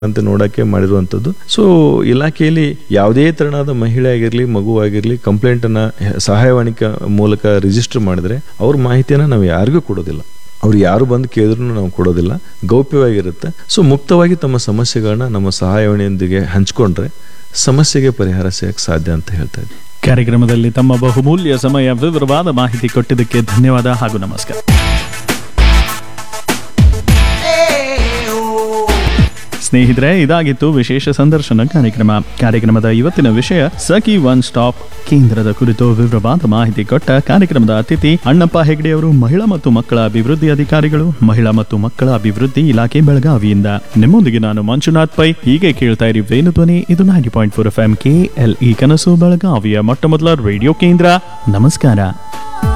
ಅಂತ ನೋಡಕ್ಕೆ ಮಾಡಿರುವಂಥದ್ದು ಸೊ ಇಲಾಖೆಯಲ್ಲಿ ಯಾವುದೇ ತೆರನಾದ ಮಹಿಳೆ ಆಗಿರಲಿ ಮಗು ಆಗಿರಲಿ ಕಂಪ್ಲೇಂಟ್ ಅನ್ನ ಸಹಾಯವಾಣಿ ಮೂಲಕ ರಿಜಿಸ್ಟರ್ ಮಾಡಿದ್ರೆ ಅವ್ರ ಮಾಹಿತಿಯನ್ನ ನಾವು ಯಾರಿಗೂ ಕೊಡೋದಿಲ್ಲ ಅವ್ರು ಯಾರು ಬಂದು ಕೇಳಿದ್ರು ನಾವು ಕೊಡೋದಿಲ್ಲ ಗೌಪ್ಯವಾಗಿರುತ್ತೆ ಸೊ ಮುಕ್ತವಾಗಿ ತಮ್ಮ ಸಮಸ್ಯೆಗಳನ್ನ ನಮ್ಮ ಸಹಾಯವಾಣಿಯೊಂದಿಗೆ ಹಂಚ್ಕೊಂಡ್ರೆ ಸಮಸ್ಯೆಗೆ ಪರಿಹಾರ ಸಿಗಕ್ಕೆ ಸಾಧ್ಯ ಅಂತ ಹೇಳ್ತಾ ಇದ್ದೀನಿ ಕಾರ್ಯಕ್ರಮದಲ್ಲಿ ತಮ್ಮ ಬಹುಮೂಲ್ಯ ಸಮಯ ವಿವರವಾದ ಮಾಹಿತಿ ಕೊಟ್ಟಿದ್ದಕ್ಕೆ ಧನ್ಯವಾದ ಹಾಗೂ ನಮಸ್ಕಾರ ಸ್ನೇಹಿತರೆ ಇದಾಗಿತ್ತು ವಿಶೇಷ ಸಂದರ್ಶನ ಕಾರ್ಯಕ್ರಮ ಕಾರ್ಯಕ್ರಮದ ಇವತ್ತಿನ ವಿಷಯ ಸಖಿ ಒನ್ ಸ್ಟಾಪ್ ಕೇಂದ್ರದ ಕುರಿತು ವಿವರವಾದ ಮಾಹಿತಿ ಕೊಟ್ಟ ಕಾರ್ಯಕ್ರಮದ ಅತಿಥಿ ಅಣ್ಣಪ್ಪ ಹೆಗ್ಡೆ ಅವರು ಮಹಿಳಾ ಮತ್ತು ಮಕ್ಕಳ ಅಭಿವೃದ್ಧಿ ಅಧಿಕಾರಿಗಳು ಮಹಿಳಾ ಮತ್ತು ಮಕ್ಕಳ ಅಭಿವೃದ್ಧಿ ಇಲಾಖೆ ಬೆಳಗಾವಿಯಿಂದ ನಿಮ್ಮೊಂದಿಗೆ ನಾನು ಮಂಜುನಾಥ್ ಪೈ ಹೀಗೆ ಕೇಳ್ತಾ ಇರಿ ವೇಣು ಧ್ವನಿ ಇದು ninety point four F M K L E ಕನಸು ಬೆಳಗಾವಿಯ ಮೊಟ್ಟ ಮೊದಲ ರೇಡಿಯೋ ಕೇಂದ್ರ ನಮಸ್ಕಾರ